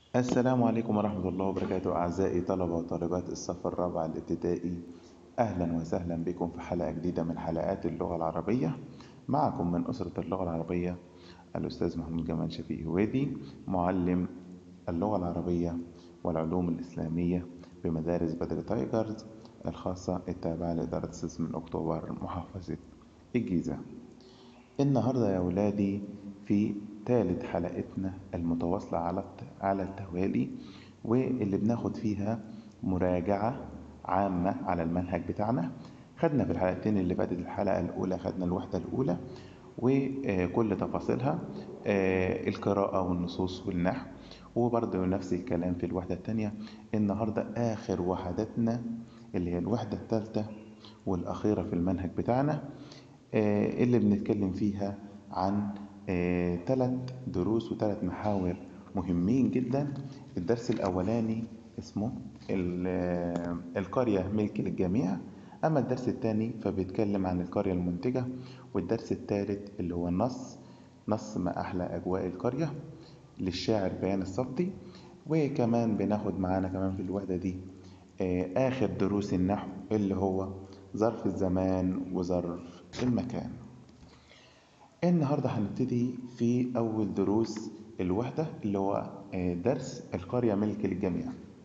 السلام عليكم ورحمة الله وبركاته أعزائي طلبة وطالبات الصف الرابع الابتدائي أهلا وسهلا بكم في حلقة جديدة من حلقات اللغة العربية معكم من أسرة اللغة العربية الأستاذ محمود جمال شفيق هوادي معلم اللغة العربية والعلوم الإسلامية بمدارس بدر تايجرز الخاصة التابعة لإدارة سيس من أكتوبر محافظة الجيزة النهاردة يا ولادي في ثالث حلقتنا المتواصلة على على التوالي واللي بناخد فيها مراجعة عامة على المنهج بتاعنا خدنا في الحلقتين اللي فاتت الحلقة الأولى خدنا الوحدة الأولى وكل تفاصيلها القراءة والنصوص والنحو وبرضه نفس الكلام في الوحدة الثانية النهاردة آخر وحدتنا اللي هي الوحدة الثالثة والأخيرة في المنهج بتاعنا اللي بنتكلم فيها عن ثلاث دروس وثلاث محاور مهمين جدا الدرس الأولاني اسمه القرية ملك للجميع أما الدرس الثاني فبيتكلم عن القرية المنتجة والدرس الثالث اللي هو النص نص ما أحلى أجواء القرية للشاعر بيان الصفتي وكمان بناخد معانا كمان في الوحدة دي آخر دروس النحو اللي هو ظرف الزمان وظرف المكان النهاردة هنبتدي في أول دروس الوحدة اللي هو درس القرية ملك للجميع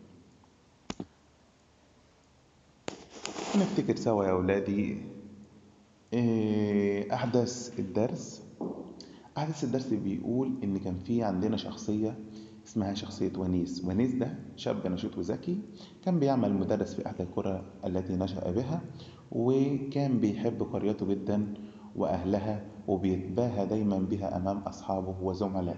نفتكر سوا يا أولادي أحداث الدرس أحداث الدرس بيقول إن كان في عندنا شخصية اسمها شخصية ونيس ونيس ده شاب نشيط وذكي كان بيعمل مدرس في أحد القرى التي نشأ بها وكان بيحب قريته جدا وأهلها وبيتباهى دايما بها أمام أصحابه وزملائه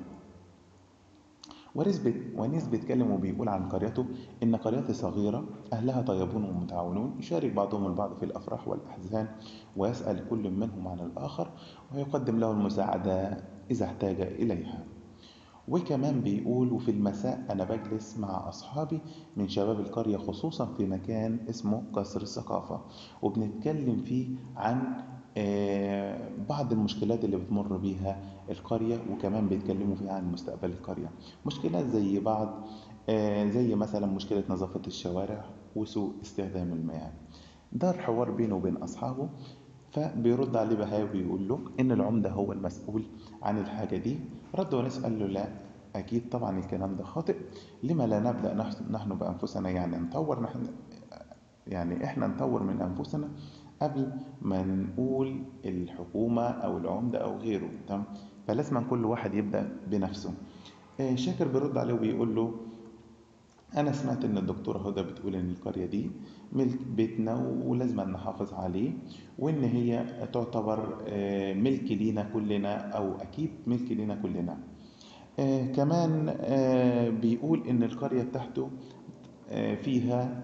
ونيس بيتكلم وبيقول عن قريته إن قريتي صغيرة أهلها طيبون ومتعاونون يشارك بعضهم البعض في الأفراح والأحزان ويسأل كل منهم عن الآخر ويقدم له المساعدة إذا احتاج إليها وكمان بيقول وفي المساء أنا بجلس مع أصحابي من شباب القرية خصوصا في مكان اسمه قصر الثقافة وبنتكلم فيه عن بعض المشكلات اللي بتمر بيها القرية وكمان بيتكلموا فيها عن مستقبل القرية مشكلات زي بعض زي مثلا مشكلة نظافة الشوارع وسوء استخدام المياه دار حوار بينه وبين أصحابه فبيرد عليه بهاي وبيقول له إن العمدة هو المسؤول عن الحاجة دي رد ونس قال له لا أكيد طبعا الكلام ده خاطئ لما لا نبدأ نحن بأنفسنا يعني نطور نحن يعني إحنا نطور من أنفسنا قبل ما نقول الحكومة أو العمدة أو غيره تمام فلازم كل واحد يبدأ بنفسه شاكر بيرد عليه وبيقول له أنا سمعت إن الدكتورة هدى بتقول إن القرية دي ملك بيتنا ولازم نحافظ عليه وإن هي تعتبر ملك لينا كلنا أو أكيد ملك لينا كلنا كمان بيقول إن القرية بتاعته فيها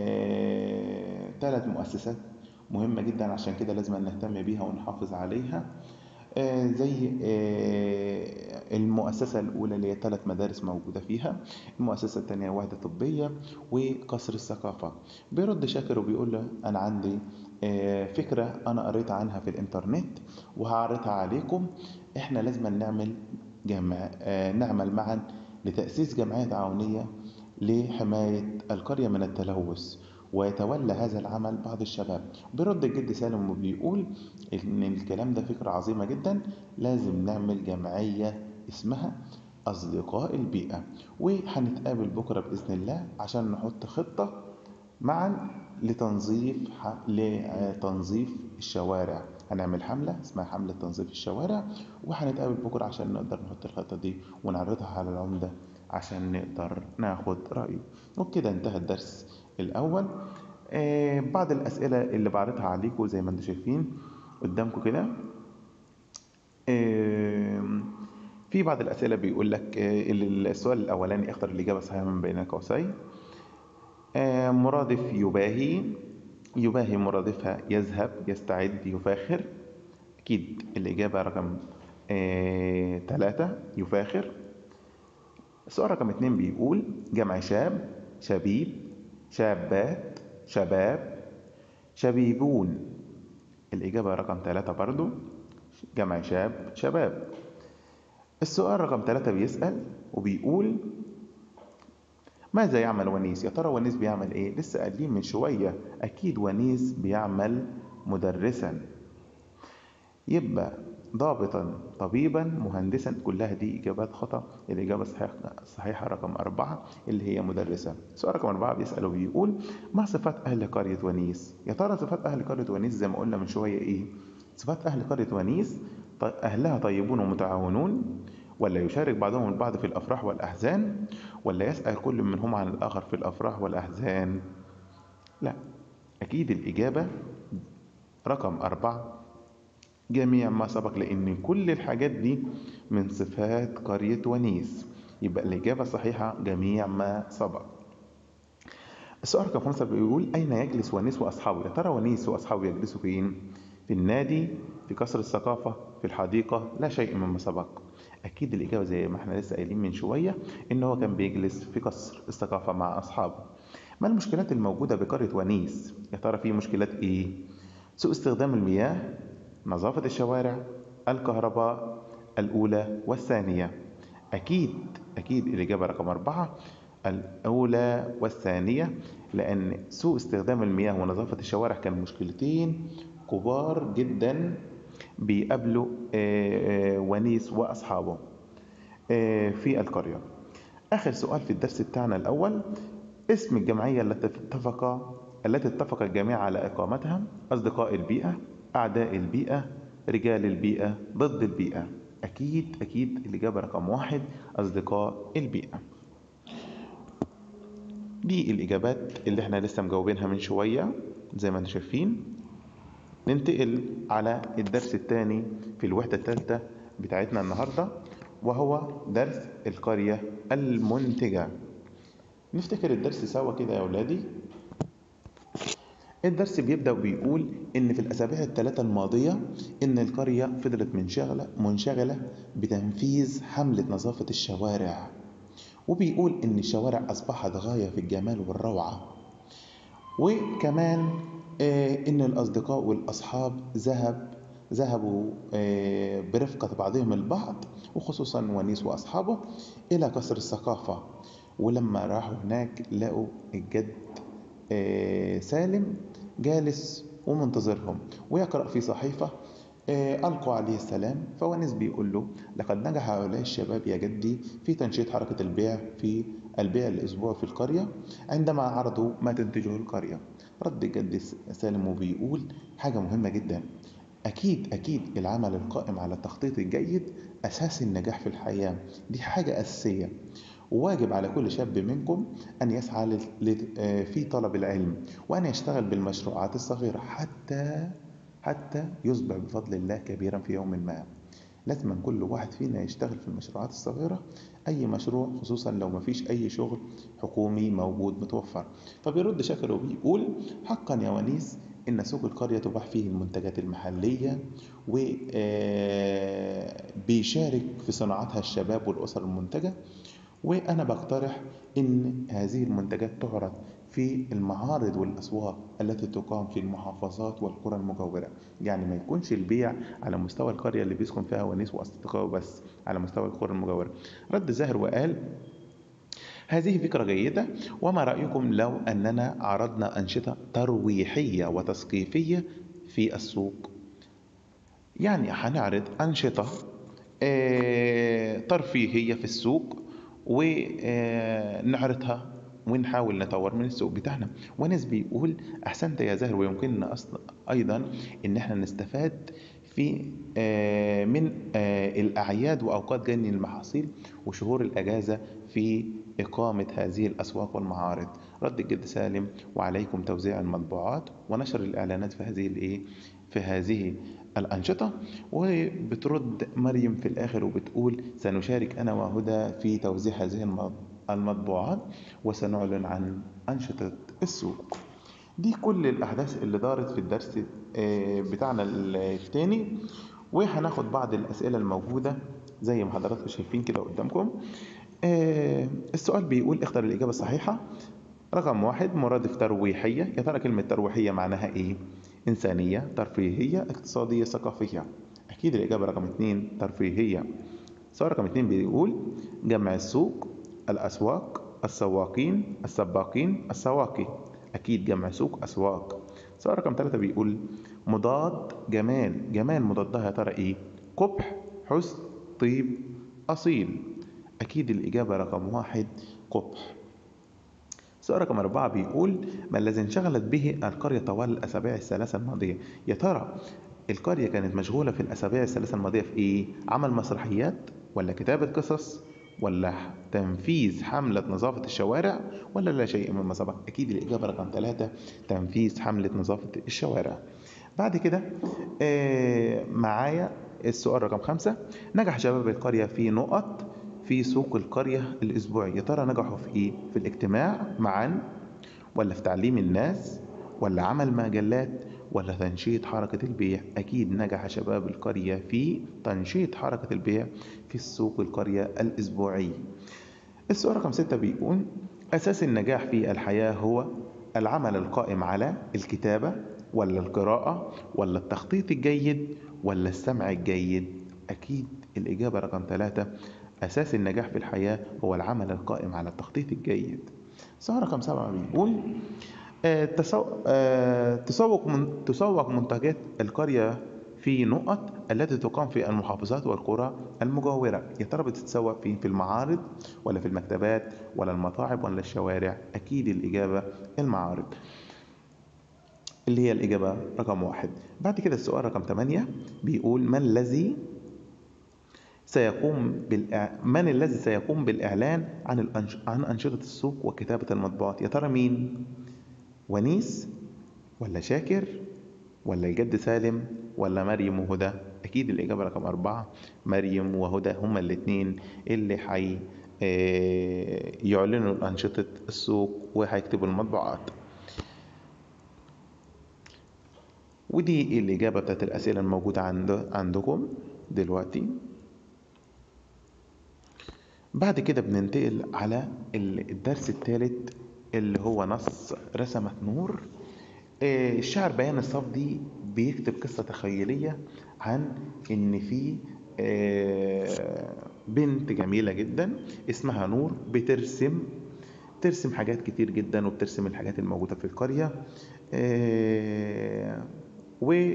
ثلاث مؤسسات مهمة جدا عشان كده لازم نهتم بيها ونحافظ عليها زي المؤسسة الأولى اللي هي ثلاث مدارس موجودة فيها المؤسسة الثانية وحدة طبية وقصر الثقافة بيرد شاكر وبيقول له أنا عندي فكرة أنا قريت عنها في الإنترنت وهعرضها عليكم إحنا لازم نعمل جمع نعمل معا لتأسيس جمعية تعاونية لحماية القرية من التلوث ويتولى هذا العمل بعض الشباب بيرد الجد سالم وبيقول ان الكلام ده فكرة عظيمة جدا لازم نعمل جمعية اسمها أصدقاء البيئة وهنتقابل بكرة بإذن الله عشان نحط خطة معا لتنظيف لتنظيف الشوارع هنعمل حملة اسمها حملة تنظيف الشوارع وهنتقابل بكرة عشان نقدر نحط الخطة دي ونعرضها على العمدة عشان نقدر ناخد رأيه وبكده انتهى الدرس الأول آه بعض الأسئلة اللي بعرضها عليكم زي ما انتم شايفين قدامكم كده آه في بعض الأسئلة بيقول لك آه السؤال الأولاني اختر الإجابة الصحيحة من بين قوسين آه مرادف يباهي يباهي مرادفها يذهب يستعد يفاخر أكيد الإجابة رقم آه ثلاثة يفاخر السؤال رقم اتنين بيقول جمع شاب شبيب شابات شباب شبيبون الإجابة رقم ثلاثة برضو جمع شاب شباب السؤال رقم ثلاثة بيسأل وبيقول ماذا يعمل ونيس يا ترى ونيس بيعمل ايه لسه قايلين من شويه اكيد ونيس بيعمل مدرسا يبقى ضابطا طبيبا مهندسا كلها دي إجابات خطأ الإجابة الصحيحة الصحيحة رقم أربعة اللي هي مدرسة سؤال رقم أربعة بيسأل وبيقول ما صفات أهل قرية ونيس يا ترى صفات أهل قرية ونيس زي ما قلنا من شوية إيه صفات أهل قرية ونيس ط- أهلها طيبون ومتعاونون ولا يشارك بعضهم البعض في الأفراح والأحزان ولا يسأل كل منهم عن الآخر في الأفراح والأحزان لا أكيد الإجابة رقم أربعة جميع ما سبق لأن كل الحاجات دي من صفات قرية ونيس يبقى الإجابة الصحيحة جميع ما سبق السؤال رقم خمسة بيقول أين يجلس ونيس وأصحابه؟ يا ترى ونيس وأصحابه يجلسوا فين؟ في النادي، في قصر الثقافة، في الحديقة، لا شيء مما سبق. أكيد الإجابة زي ما احنا لسه قايلين من شوية إن هو كان بيجلس في قصر الثقافة مع أصحابه. ما المشكلات الموجودة بقرية ونيس؟ يا ترى في مشكلات إيه؟ سوء استخدام المياه، نظافة الشوارع، الكهرباء الأولى والثانية. أكيد أكيد الإجابة رقم أربعة الأولى والثانية لأن سوء استخدام المياه ونظافة الشوارع كان مشكلتين كبار جدا بيقابلوا آه، آه، ونيس وأصحابه آه، في القرية آخر سؤال في الدرس بتاعنا الأول اسم الجمعية التي اتفق التي اتفق الجميع على إقامتها أصدقاء البيئة أعداء البيئة رجال البيئة ضد البيئة أكيد أكيد الإجابة رقم واحد أصدقاء البيئة دي الإجابات اللي احنا لسه مجاوبينها من شوية زي ما انتم شايفين ننتقل على الدرس الثاني في الوحدة الثالثة بتاعتنا النهاردة وهو درس القرية المنتجة نفتكر الدرس سوا كده يا أولادي الدرس بيبدأ وبيقول إن في الأسابيع الثلاثة الماضية إن القرية فضلت منشغلة منشغلة بتنفيذ حملة نظافة الشوارع وبيقول إن الشوارع أصبحت غاية في الجمال والروعة وكمان آه، إن الأصدقاء والأصحاب ذهب ذهبوا آه، برفقة بعضهم البعض وخصوصا ونيس وأصحابه إلى قصر الثقافة ولما راحوا هناك لقوا الجد آه، سالم جالس ومنتظرهم ويقرأ في صحيفة آه، ألقوا عليه السلام فونس بيقول له لقد نجح هؤلاء الشباب يا جدي في تنشيط حركة البيع في البيع الأسبوعي في القرية عندما عرضوا ما تنتجه القرية رد الجد سالم وبيقول حاجة مهمة جدا أكيد أكيد العمل القائم على التخطيط الجيد أساس النجاح في الحياة دي حاجة أساسية وواجب على كل شاب منكم أن يسعى لل- لل- آه، في طلب العلم وأن يشتغل بالمشروعات الصغيرة حتى حتى يصبح بفضل الله كبيرا في يوم ما لازم كل واحد فينا يشتغل في المشروعات الصغيرة أي مشروع خصوصا لو ما فيش أي شغل حكومي موجود متوفر فبيرد شاكر وبيقول حقا يا ونيس إن سوق القرية تباع فيه المنتجات المحلية وبيشارك في صناعتها الشباب والأسر المنتجة وأنا بقترح إن هذه المنتجات تعرض في المعارض والأسواق التي تقام في المحافظات والقرى المجاورة يعني ما يكونش البيع على مستوى القرية اللي بيسكن فيها ونيس وأصدقائه بس على مستوى القرى المجاورة رد زاهر وقال هذه فكرة جيدة وما رأيكم لو أننا عرضنا أنشطة ترويحية وتثقيفية في السوق يعني هنعرض أنشطة آه، ترفيهية في السوق ونعرضها ونحاول نطور من السوق بتاعنا وناس بيقول أحسنت يا زاهر ويمكننا أصلا أيضا إن احنا نستفاد في آه، من آه، الأعياد وأوقات جني المحاصيل وشهور الأجازة في إقامة هذه الأسواق والمعارض رد الجد سالم وعليكم توزيع المطبوعات ونشر الإعلانات في هذه الإيه في هذه الأنشطة وبترد مريم في الآخر وبتقول سنشارك أنا وهدى في توزيع هذه الم- المطبوعات وسنعلن عن أنشطة السوق دي كل الأحداث اللي دارت في الدرس آه، بتاعنا الثاني وهناخد بعض الأسئلة الموجودة زي ما حضراتكم شايفين كده قدامكم آه، السؤال بيقول اختر الإجابة الصحيحة رقم واحد مرادف ترويحية يا ترى كلمة ترويحية معناها إيه؟ إنسانية ترفيهية اقتصادية ثقافية أكيد الإجابة رقم اتنين ترفيهية السؤال رقم اتنين بيقول جمع السوق الأسواق السواقين السباقين السواقي أكيد جمع سوق أسواق سؤال رقم ثلاثة بيقول مضاد جمال جمال مضادها يا ترى إيه قبح حسن طيب أصيل أكيد الإجابة رقم واحد قبح سؤال رقم أربعة بيقول ما الذي انشغلت به القرية طوال الأسابيع الثلاثة الماضية يا ترى القرية كانت مشغولة في الأسابيع الثلاثة الماضية في إيه؟ عمل مسرحيات ولا كتابة قصص ولا تنفيذ حملة نظافة الشوارع ولا لا شيء مما سبق أكيد الإجابة رقم ثلاثة تنفيذ حملة نظافة الشوارع بعد كده آه معايا السؤال رقم خمسة نجح شباب القرية في نقط في سوق القرية الأسبوعي يا ترى نجحوا في إيه؟ في الاجتماع معا ولا في تعليم الناس ولا عمل مجلات ولا تنشيط حركة البيع أكيد نجح شباب القرية في تنشيط حركة البيع في السوق القرية الأسبوعي السؤال رقم ستة بيقول أساس النجاح في الحياة هو العمل القائم على الكتابة ولا القراءة ولا التخطيط الجيد ولا السمع الجيد أكيد الإجابة رقم ثلاثة أساس النجاح في الحياة هو العمل القائم على التخطيط الجيد سؤال رقم سبعة بيقول تسوق من تسوق منتجات القرية في نقط التي تقام في المحافظات والقرى المجاورة يا ترى بتتسوق فين في المعارض ولا في المكتبات ولا المطاعم ولا الشوارع أكيد الإجابة المعارض اللي هي الإجابة رقم واحد بعد كده السؤال رقم ثمانية بيقول من الذي سيقوم بالإع... من الذي سيقوم بالإعلان عن الأنش... عن أنشطة السوق وكتابة المطبوعات يا ترى مين ونيس ولا شاكر ولا الجد سالم ولا مريم وهدى أكيد الإجابة رقم أربعة مريم وهدى هما الاتنين اللي حي يعلنوا أنشطة السوق وهيكتبوا المطبوعات ودي الإجابة بتاعت الأسئلة الموجودة عند عندكم دلوقتي بعد كده بننتقل على الدرس الثالث اللي هو نص رسمت نور الشاعر بيان الصفدي بيكتب قصة تخيلية عن إن في بنت جميلة جدا اسمها نور بترسم ترسم حاجات كتير جدا وبترسم الحاجات الموجودة في القرية و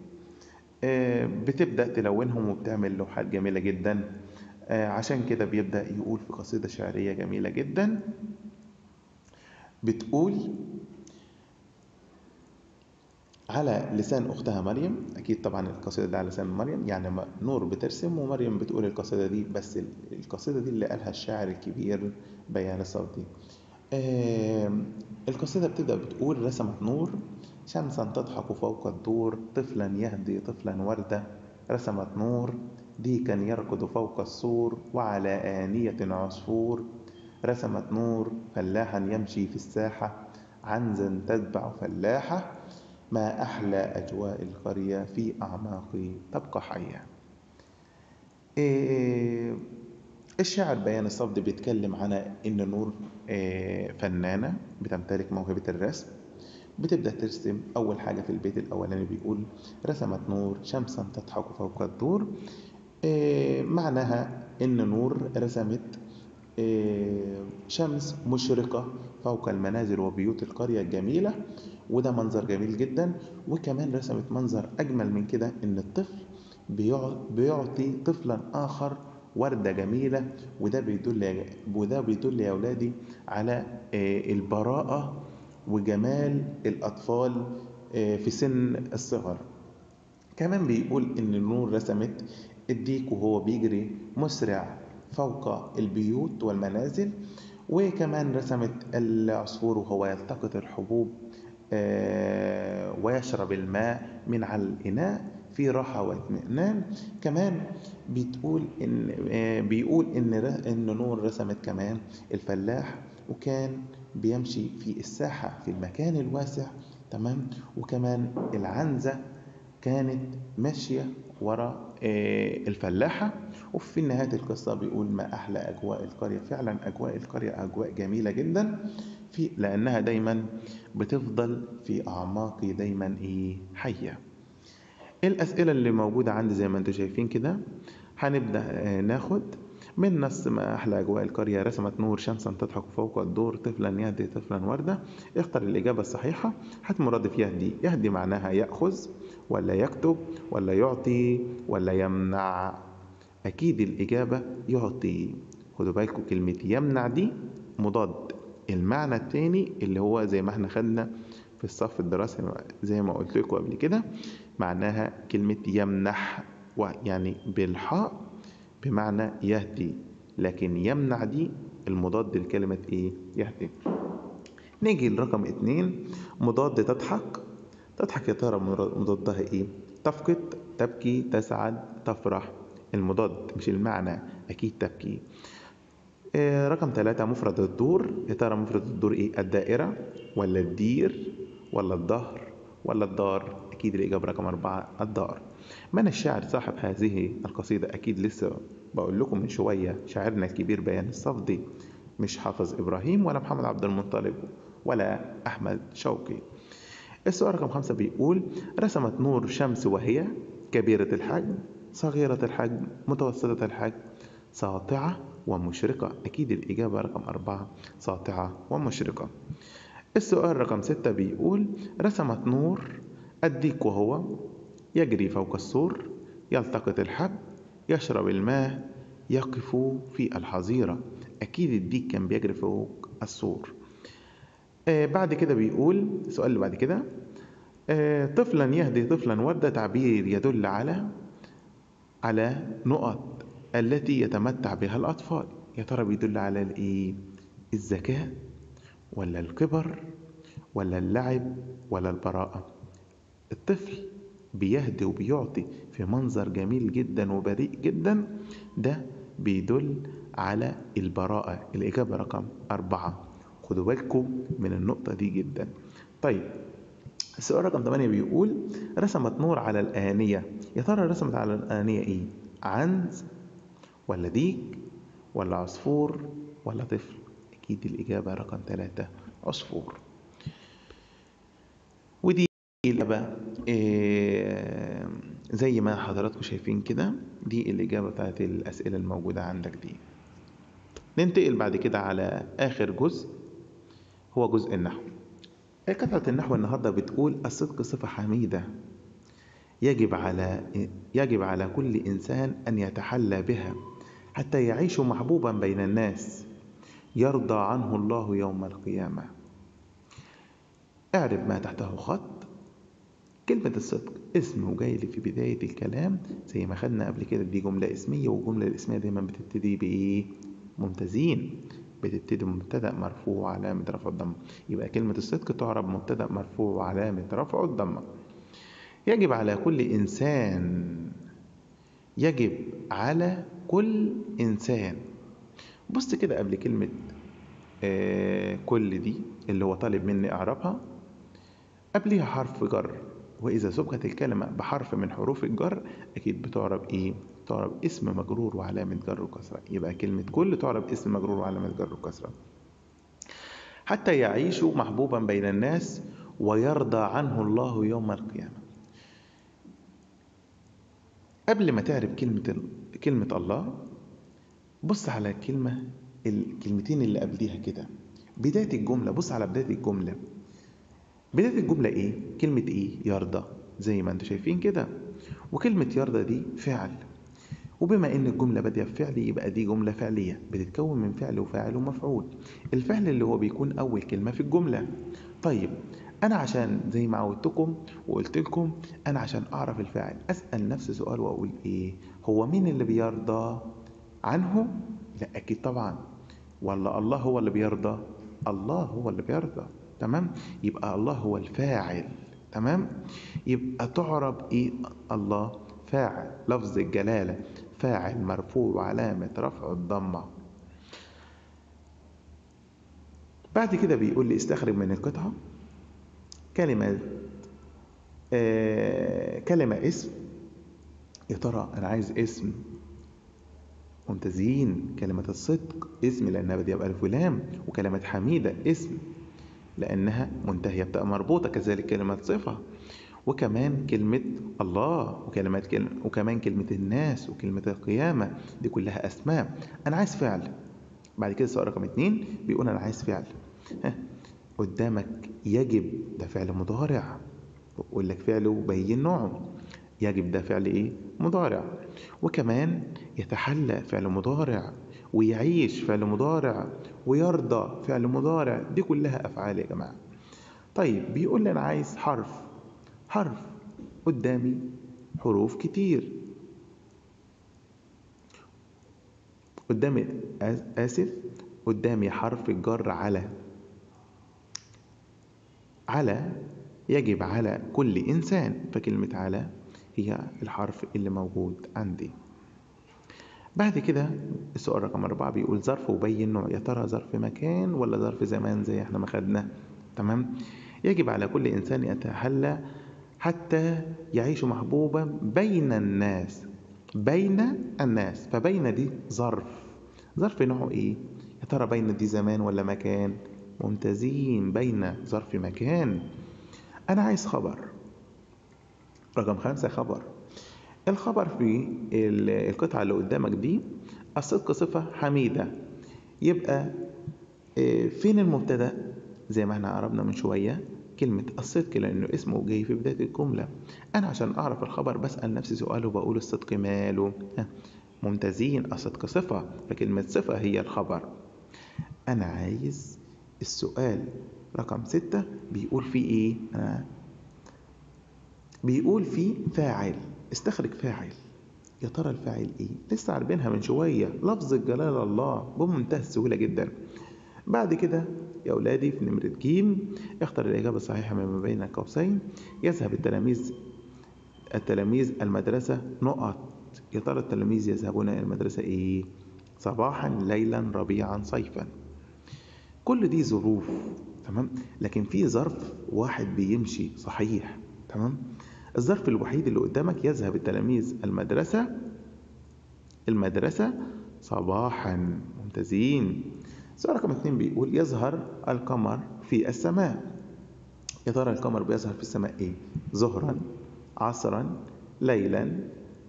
بتبدأ تلونهم وبتعمل لوحات جميلة جدا عشان كده بيبدأ يقول في قصيدة شعرية جميلة جدا بتقول على لسان أختها مريم أكيد طبعا القصيدة دي على لسان مريم يعني نور بترسم ومريم بتقول القصيدة دي بس القصيدة دي اللي قالها الشاعر الكبير بيان الصوتي آه القصيدة بتبدأ بتقول رسمت نور شمسا تضحك فوق الدور طفلا يهدي طفلا وردة رسمت نور ديكا يركض فوق السور وعلى آنية عصفور رسمت نور فلاحا يمشي في الساحة عنزا تتبع فلاحة ما أحلى أجواء القرية في أعماق تبقى حية إيه الشاعر بيان الصفد بيتكلم عن إن نور إيه فنانة بتمتلك موهبة الرسم بتبدأ ترسم أول حاجة في البيت الأولاني بيقول رسمت نور شمسا تضحك فوق الدور إيه معناها إن نور رسمت شمس مشرقة فوق المنازل وبيوت القرية الجميلة وده منظر جميل جدا وكمان رسمت منظر أجمل من كده إن الطفل بيعطي طفلا آخر وردة جميلة وده بيدل وده بيدل يا أولادي على البراءة وجمال الأطفال في سن الصغر كمان بيقول إن النور رسمت الديك وهو بيجري مسرع فوق البيوت والمنازل وكمان رسمت العصفور وهو يلتقط الحبوب ويشرب الماء من على الإناء في راحة واطمئنان كمان بتقول إن بيقول إن إن نور رسمت كمان الفلاح وكان بيمشي في الساحة في المكان الواسع تمام وكمان العنزة كانت ماشية ورا الفلاحة وفي نهاية القصة بيقول ما أحلى أجواء القرية فعلا أجواء القرية أجواء جميلة جدا في لأنها دايما بتفضل في أعماقي دايما إيه حية الأسئلة اللي موجودة عندي زي ما انتم شايفين كده هنبدأ ناخد من نص ما أحلى أجواء القرية رسمت نور شمسا تضحك فوق الدور طفلا يهدي طفلا وردة اختر الإجابة الصحيحة هات مرادف يهدي يهدي معناها يأخذ ولا يكتب ولا يعطي ولا يمنع أكيد الإجابة يعطي خدوا بالكم كلمة يمنع دي مضاد المعنى التاني اللي هو زي ما احنا خدنا في الصف الدراسي زي ما قلت لكم قبل كده معناها كلمة يمنح يعني بالحاء بمعنى يهدي لكن يمنع دي المضاد لكلمة ايه يهدي نيجي لرقم اتنين مضاد تضحك تضحك يا ترى مضادها ايه تفقد تبكي تسعد تفرح المضاد مش المعنى اكيد تبكي آه رقم ثلاثة مفرد الدور يا ترى مفرد الدور ايه الدائرة ولا الدير ولا الظهر ولا الدار اكيد الاجابة رقم أربعة الدار من الشاعر صاحب هذه القصيدة أكيد لسه بقول لكم من شوية شاعرنا الكبير بيان الصفدي مش حافظ إبراهيم ولا محمد عبد المطلب ولا أحمد شوقي السؤال رقم خمسة بيقول رسمت نور شمس وهي كبيرة الحجم صغيرة الحجم متوسطة الحجم ساطعة ومشرقة أكيد الإجابة رقم أربعة ساطعة ومشرقة السؤال رقم ستة بيقول رسمت نور الديك وهو يجري فوق السور يلتقط الحب يشرب الماء يقف في الحظيرة أكيد الديك كان بيجري فوق السور آه بعد كده بيقول السؤال اللي بعد كده آه طفلا يهدي طفلا وردة تعبير يدل على على نقط التي يتمتع بها الأطفال يا ترى بيدل على الإيه الذكاء ولا الكبر ولا اللعب ولا البراءة الطفل بيهدي وبيعطي في منظر جميل جدا وبريء جدا ده بيدل على البراءة الإجابة رقم أربعة خدوا بالكم من النقطة دي جدا طيب السؤال رقم 8 بيقول رسمت نور على الآنية يا ترى رسمت على الآنية إيه؟ عنز ولا ديك ولا عصفور ولا طفل أكيد الإجابة رقم ثلاثة عصفور ودي الإجابة إيه زي ما حضراتكم شايفين كده دي الإجابة بتاعت الأسئلة الموجودة عندك دي ننتقل بعد كده على آخر جزء هو جزء النحو قطعة النحو النهاردة بتقول الصدق صفة حميدة يجب على يجب على كل إنسان أن يتحلى بها حتى يعيش محبوبا بين الناس يرضى عنه الله يوم القيامة اعرف ما تحته خط كلمة الصدق اسم وجاي لي في بداية الكلام زي ما خدنا قبل كده دي جملة اسمية والجملة الاسمية دايما بتبتدي بإيه؟ ممتازين بتبتدي مبتدأ مرفوع وعلامة رفع الضمة يبقى كلمة الصدق تعرب مبتدأ مرفوع وعلامة رفع الضمة يجب على كل إنسان يجب على كل إنسان بص كده قبل كلمة آه كل دي اللي هو طالب مني أعرفها قبلها حرف جر وإذا سبقت الكلمة بحرف من حروف الجر أكيد بتعرب إيه؟ تعرب اسم مجرور وعلامة جر وكسرة يبقى كلمة كل تعرب اسم مجرور وعلامة جر وكسرة حتى يعيش محبوبا بين الناس ويرضى عنه الله يوم القيامة قبل ما تعرف كلمة كلمة الله بص على الكلمة الكلمتين اللي قبليها كده بداية الجملة بص على بداية الجملة بداية الجملة إيه؟ كلمة إيه؟ يرضى زي ما أنتم شايفين كده وكلمة يرضى دي فعل وبما إن الجملة بادية بفعل يبقى دي جملة فعلية بتتكون من فعل وفاعل ومفعول الفعل اللي هو بيكون أول كلمة في الجملة طيب أنا عشان زي ما عودتكم وقلت لكم أنا عشان أعرف الفاعل أسأل نفسي سؤال وأقول إيه؟ هو مين اللي بيرضى عنه؟ لا أكيد طبعا ولا الله هو اللي بيرضى؟ الله هو اللي بيرضى تمام يبقى الله هو الفاعل تمام يبقى تعرب ايه الله فاعل لفظ الجلاله فاعل مرفوع وعلامه رفع الضمه بعد كده بيقول لي استخرج من القطعه كلمه آه كلمه اسم يا ترى انا عايز اسم ممتازين كلمة الصدق اسم لأنها بدأ بألف ولام وكلمة حميدة اسم لأنها منتهية بتبقى مربوطة كذلك كلمة صفة وكمان كلمة الله وكلمات كلمة وكمان كلمة الناس وكلمة القيامة دي كلها أسماء أنا عايز فعل بعد كده السؤال رقم اتنين بيقول أنا عايز فعل ها قدامك يجب ده فعل مضارع بقول لك فعله بين نوعه يجب ده فعل ايه مضارع وكمان يتحلى فعل مضارع ويعيش فعل مضارع ويرضى فعل مضارع دي كلها افعال يا جماعه طيب بيقول لي انا عايز حرف حرف قدامي حروف كتير قدامي اسف قدامي حرف الجر على على يجب على كل إنسان فكلمة على هي الحرف اللي موجود عندي بعد كده السؤال رقم أربعة بيقول ظرف وبين نوع يا ترى ظرف مكان ولا ظرف زمان زي احنا ما خدنا تمام يجب على كل إنسان يتحلى حتى يعيش محبوبا بين الناس بين الناس فبين دي ظرف ظرف نوعه ايه يا ترى بين دي زمان ولا مكان ممتازين بين ظرف مكان أنا عايز خبر رقم خمسة خبر الخبر في القطعة اللي قدامك دي الصدق صفة حميدة يبقى فين المبتدأ زي ما احنا عرفنا من شوية كلمة الصدق لأنه اسمه جاي في بداية الجملة أنا عشان أعرف الخبر بسأل نفسي سؤال وبقول الصدق ماله ممتازين الصدق صفة فكلمة صفة هي الخبر أنا عايز السؤال رقم ستة بيقول فيه ايه آه. بيقول فيه فاعل استخرج فاعل يا ترى الفاعل ايه لسه عارفينها من شوية لفظ الجلال الله بمنتهى السهولة جدا بعد كده يا أولادي في نمرة جيم اختر الإجابة الصحيحة مما بين قوسين يذهب التلاميذ التلاميذ المدرسة نقط يا ترى التلاميذ يذهبون إلى المدرسة إيه صباحا ليلا ربيعا صيفا كل دي ظروف تمام لكن في ظرف واحد بيمشي صحيح تمام الظرف الوحيد اللي قدامك يذهب التلاميذ المدرسة المدرسة صباحا ممتازين سؤال رقم اتنين بيقول يظهر القمر في السماء يا ترى القمر بيظهر في السماء ايه ظهرا عصرا ليلا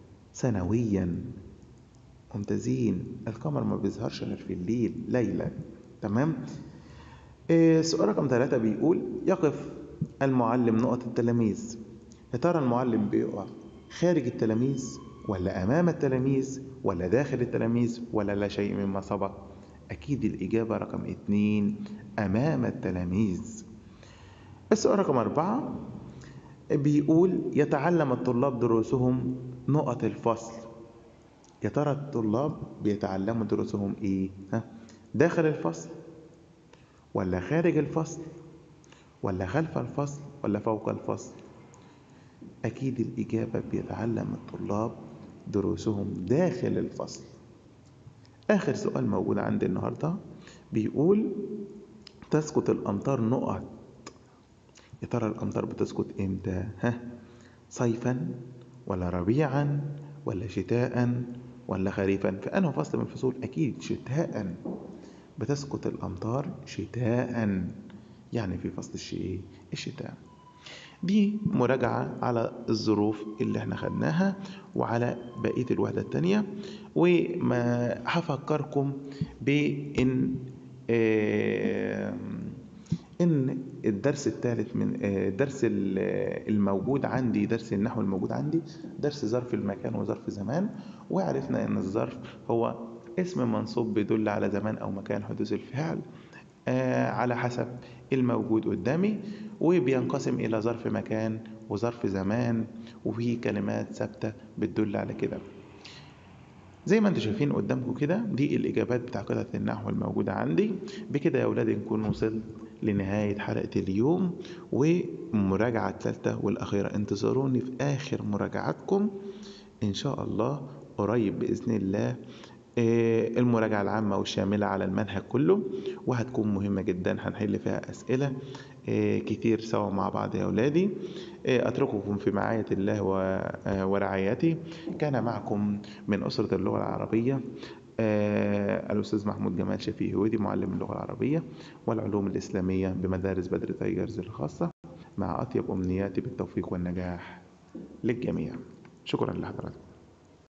سنويا ممتازين القمر ما بيظهرش غير في الليل ليلا تمام السؤال رقم ثلاثة بيقول يقف المعلم نقط التلاميذ يا ترى المعلم بيقف خارج التلاميذ ولا أمام التلاميذ ولا داخل التلاميذ ولا لا شيء مما سبق أكيد الإجابة رقم اتنين أمام التلاميذ السؤال رقم أربعة بيقول يتعلم الطلاب دروسهم نقط الفصل يا ترى الطلاب بيتعلموا دروسهم ايه ها داخل الفصل ولا خارج الفصل ولا خلف الفصل ولا فوق الفصل أكيد الإجابة بيتعلم الطلاب دروسهم داخل الفصل آخر سؤال موجود عندي النهاردة بيقول تسقط الأمطار نقط يا ترى الأمطار بتسقط إمتى ها صيفا ولا ربيعا ولا شتاء ولا خريفا فأنه فصل من الفصول أكيد شتاء بتسقط الأمطار شتاء يعني في فصل الشيء الشتاء دي مراجعة على الظروف اللي احنا خدناها وعلى بقية الوحدة التانية وما هفكركم بإن إن الدرس الثالث من الدرس الموجود عندي درس النحو الموجود عندي درس ظرف المكان وظرف زمان وعرفنا إن الظرف هو اسم منصوب بيدل على زمان أو مكان حدوث الفعل على حسب الموجود قدامي وبينقسم إلى ظرف مكان وظرف زمان وفي كلمات ثابتة بتدل على كده زي ما انتم شايفين قدامكم كده دي الإجابات بتاع قطعة النحو الموجودة عندي بكده يا أولاد نكون وصلت لنهاية حلقة اليوم ومراجعة الثالثة والأخيرة انتظروني في آخر مراجعاتكم إن شاء الله قريب بإذن الله المراجعة العامة والشاملة على المنهج كله وهتكون مهمة جدا هنحل فيها أسئلة كتير سوا مع بعض يا أولادي أترككم في معاية الله ورعايته كان معكم من أسرة اللغة العربية الأستاذ محمود جمال شفيه هودي معلم اللغة العربية والعلوم الإسلامية بمدارس بدر تايجرز الخاصة مع أطيب أمنياتي بالتوفيق والنجاح للجميع شكرا لحضراتكم